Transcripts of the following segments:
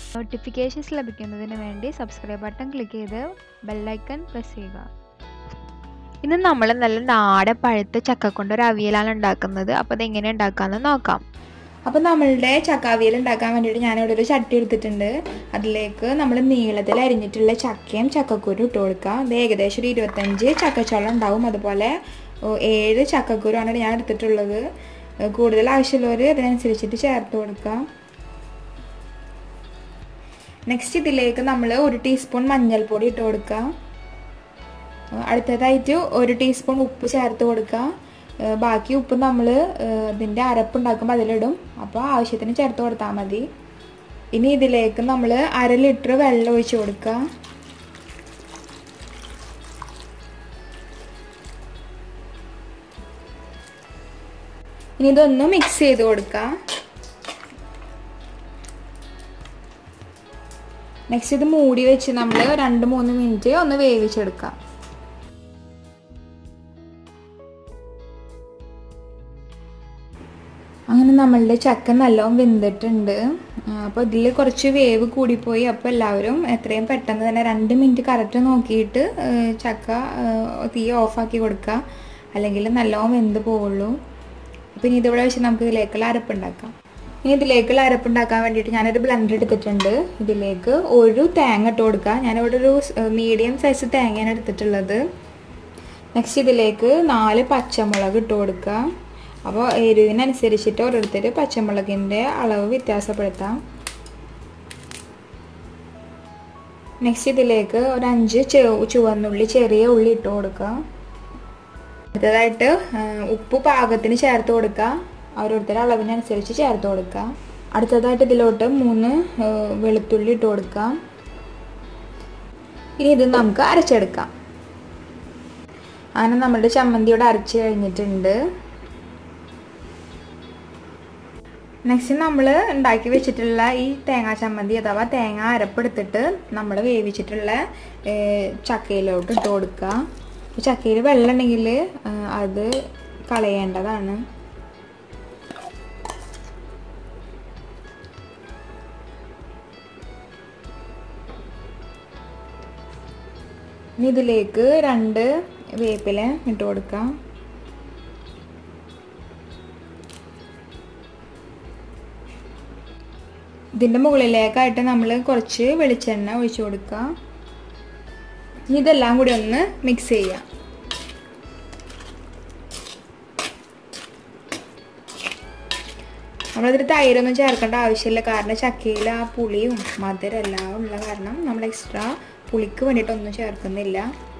notifications ലഭിക്കുന്നതിന് വേണ്ടി subscribe button click ചെയ്ത് ബെല്ലൈക്കൺ പ്രസ് ചെയ്യുക ഇന്ന് നമ്മൾ നല്ല നാടൻ പഴുത്ത ചക്ക കൊണ്ട് ഒരു അവിയലാണ് ഉണ്ടാക്കുന്നത് അപ്പോൾ അതെങ്ങനെ ഉണ്ടാക്കാമെന്ന് നോക്കാം അപ്പോൾ നമ്മളുടെ ചക്കാവിയൽ ഉണ്ടാക്കാൻ വേണ്ടിയിട്ട് ഞാനിവിടെ ഒരു ചട്ടി എടുത്തിട്ടുണ്ട് അതിലേക്ക് നമ്മൾ നീളത്തിൽ അരിഞ്ഞിട്ടുള്ള ചക്കയും ചക്കക്കുരു ഇട്ട് കൊടുക്കുക ഇത് ഏകദേശം ഒരു ഇരുപത്തഞ്ച് ചക്കച്ചോളം ഉണ്ടാവും അതുപോലെ ഏഴ് ചക്കക്കുരുവാണ് ഞാൻ എടുത്തിട്ടുള്ളത് കൂടുതൽ ആവശ്യമുള്ളവർ അതിനനുസരിച്ചിട്ട് ചേർത്ത് കൊടുക്കുക നെക്സ്റ്റ് ഇതിലേക്ക് നമ്മൾ ഒരു ടീസ്പൂൺ മഞ്ഞൾപ്പൊടി ഇട്ട് കൊടുക്കുക അടുത്തതായിട്ട് ഒരു ടീസ്പൂൺ ഉപ്പ് ചേർത്ത് കൊടുക്കുക ബാക്കി ഉപ്പ് നമ്മൾ ഇതിൻ്റെ അരപ്പുണ്ടാക്കുമ്പോൾ അതിലിടും അപ്പോൾ ആവശ്യത്തിന് ചേർത്ത് കൊടുത്താൽ മതി ഇനി ഇതിലേക്ക് നമ്മൾ അര ലിറ്റർ വെള്ളം ഒഴിച്ച് കൊടുക്കുക ഇനി ഇതൊന്ന് മിക്സ് ചെയ്ത് കൊടുക്കുക നെക്സ്റ്റ് ഇത് മൂടി വെച്ച് നമ്മൾ രണ്ട് മൂന്ന് മിനിറ്റ് ഒന്ന് വേവിച്ചെടുക്കാം അങ്ങനെ നമ്മളുടെ ചക്ക നല്ലോണം വെന്തിട്ടുണ്ട് അപ്പോൾ ഇതിൽ കുറച്ച് വേവ് കൂടിപ്പോയി അപ്പോൾ എല്ലാവരും എത്രയും പെട്ടെന്ന് തന്നെ രണ്ട് മിനിറ്റ് കറക്റ്റ് നോക്കിയിട്ട് ചക്ക തീ ഓഫാക്കി കൊടുക്കുക അല്ലെങ്കിൽ നല്ലോണം വെന്ത് പോവുള്ളൂ അപ്പോൾ ഇനി ഇതിവിടെ വെച്ച് നമുക്ക് ഇതിലേക്കുള്ള അരപ്പുണ്ടാക്കാം ഇനി ഇതിലേക്കുള്ള അരപ്പുണ്ടാക്കാൻ വേണ്ടിയിട്ട് ഞാനൊരു ബ്ലെൻഡർ എടുത്തിട്ടുണ്ട് ഇതിലേക്ക് ഒരു തേങ്ങ ഇട്ട് കൊടുക്കുക ഞാനിവിടെ ഒരു മീഡിയം സൈസ് തേങ്ങയാണ് എടുത്തിട്ടുള്ളത് നെക്സ്റ്റ് ഇതിലേക്ക് നാല് പച്ചമുളക് ഇട്ട് കൊടുക്കുക അപ്പോൾ എരിവിനനുസരിച്ചിട്ട് ഓരോരുത്തർ പച്ചമുളകിൻ്റെ അളവ് വ്യത്യാസപ്പെടുത്താം നെക്സ്റ്റ് ഇതിലേക്ക് ഒരു അഞ്ച് ചുവന്നുള്ളി ചെറിയ ഉള്ളി ഇട്ട് കൊടുക്കുക അടുത്തതായിട്ട് ഉപ്പ് പാകത്തിന് ചേർത്ത് കൊടുക്കുക ഓരോരുത്തരുടെ അളവിനനുസരിച്ച് ചേർത്ത് കൊടുക്കുക അടുത്തതായിട്ട് ഇതിലോട്ട് മൂന്ന് വെളുത്തുള്ളി ഇട്ട് കൊടുക്കുക ഇനി ഇത് നമുക്ക് അരച്ചെടുക്കാം അങ്ങനെ നമ്മുടെ ചമ്മന്തിയോടെ അരച്ച് കഴിഞ്ഞിട്ടുണ്ട് നെക്സ്റ്റ് നമ്മൾ ഉണ്ടാക്കി വെച്ചിട്ടുള്ള ഈ തേങ്ങാ ചമ്മന്തി അഥവാ തേങ്ങ അരപ്പെടുത്തിട്ട് നമ്മൾ വേവിച്ചിട്ടുള്ള ചക്കയിലോട്ട് ഇട്ട് കൊടുക്കുക ചക്കയിൽ വെള്ളം ഉണ്ടെങ്കിൽ അത് കളയേണ്ടതാണ് ഇനി ഇതിലേക്ക് രണ്ട് വേപ്പില ഇട്ട് കൊടുക്കാം ഇതിൻ്റെ മുകളിലേക്കായിട്ട് നമ്മൾ കുറച്ച് വെളിച്ചെണ്ണ ഒഴിച്ചു കൊടുക്കുക ഇനി ഇതെല്ലാം കൂടി ഒന്ന് മിക്സ് ചെയ്യാം നമ്മളതിൽ തൈരൊന്നും ചേർക്കേണ്ട ആവശ്യമില്ല കാരണം ചക്കയിൽ ആ പുളിയും മധുരം എല്ലാം ഉള്ള കാരണം നമ്മൾ എക്സ്ട്രാ പുളിക്ക് വേണ്ടിയിട്ടൊന്നും ചേർക്കുന്നില്ല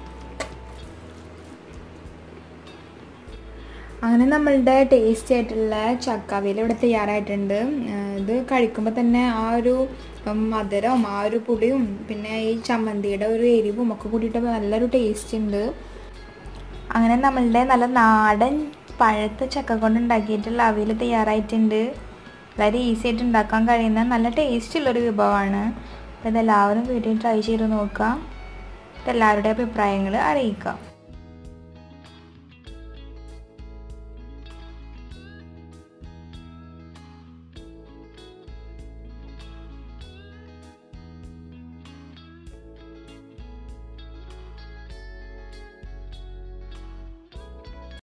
അങ്ങനെ നമ്മളുടെ ടേസ്റ്റി ആയിട്ടുള്ള ചക്കാവിയൽ ഇവിടെ തയ്യാറായിട്ടുണ്ട് ഇത് കഴിക്കുമ്പോൾ തന്നെ ആ ഒരു മധുരവും ആ ഒരു പുളിയും പിന്നെ ഈ ചമ്മന്തിയുടെ ഒരു എരിവും ഒക്കെ കൂടിയിട്ട് നല്ലൊരു ടേസ്റ്റ് ഉണ്ട് അങ്ങനെ നമ്മളുടെ നല്ല നാടൻ പഴുത്ത ചക്ക കൊണ്ട് ഉണ്ടാക്കിയിട്ടുള്ള അവിയൽ തയ്യാറായിട്ടുണ്ട് വളരെ ഈസി ആയിട്ട് ഉണ്ടാക്കാൻ കഴിയുന്ന നല്ല ടേസ്റ്റ് ഉള്ളൊരു വിഭവമാണ് അപ്പോൾ ഇതെല്ലാവരും വീട്ടിൽ ട്രൈ ചെയ്ത് നോക്കുക എല്ലാവരുടെ അഭിപ്രായങ്ങൾ അറിയിക്കുക